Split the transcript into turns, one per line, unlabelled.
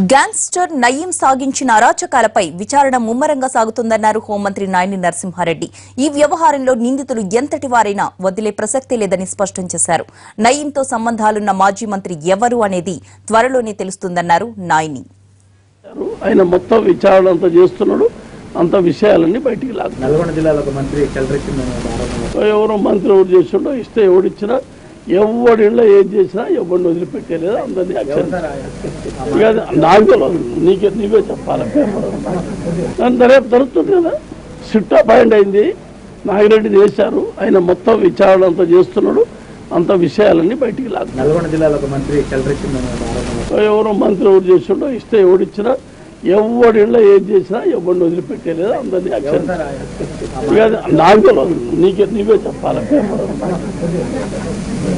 gangster Nayeem సాగించిన అరాచకాలపై విచారణ ముమ్మరంగా సాగుతుందన్నారు హోంమంత్రి నాయని నరసింహారెడ్డి ఈ వ్యవహారంలో నిందితులు ఎంతటి వారైనా వదిలే ప్రసక్తే లేదని స్పష్టం చేశారు నయీంతో సంబంధాలున్న మాజీ మంత్రి ఎవరు అనేది త్వరలోనే తెలుస్తుందన్నారు నాయని
ఆయన మొత్తం విచారణ అంతా చేస్తున్నాడు అంత విషయాలన్నీ బయటికి లాగు
నల్గొండ జిల్లాలో ఒక మంత్రి కలరెక్కిందని ఆరోపణ
ఎవరో మంత్రి ఎవరు చేసిండో ఇస్తే ఎవడిచ్చినా ఎవడి ఇళ్ళ ఏం చేసినా ఎవరిని వదిలిపెట్టేలేదు అందరినీ యాక్షన్ ఇక అది నాకు తెలియదు నీకే నీవే చెప్పాలి దాని దర్యాప్తు జరుగుతుంది కదా సిట్ అపాయింట్ అయింది నాగిరెడ్డి చేశారు ఆయన మొత్తం విచారణ అంతా చేస్తున్నాడు అంత విషయాలన్నీ బయటికి లాగు
నల్గొండ జిల్లాలో ఒక మంత్రి కలరెక్కిందని ఆరోపణ
ఎవరో మంత్రి ఎవరు చేసిండో ఇస్తే ఎవడిచ్చినా ఎవడి ఇళ్ళ ఏం చేసినా ఎవరిని వదిలిపెట్టేలేదు అందరినీ యాక్షన్ ఇక అది నాకు తెలియదు నీకే నీవే చెప్పాలి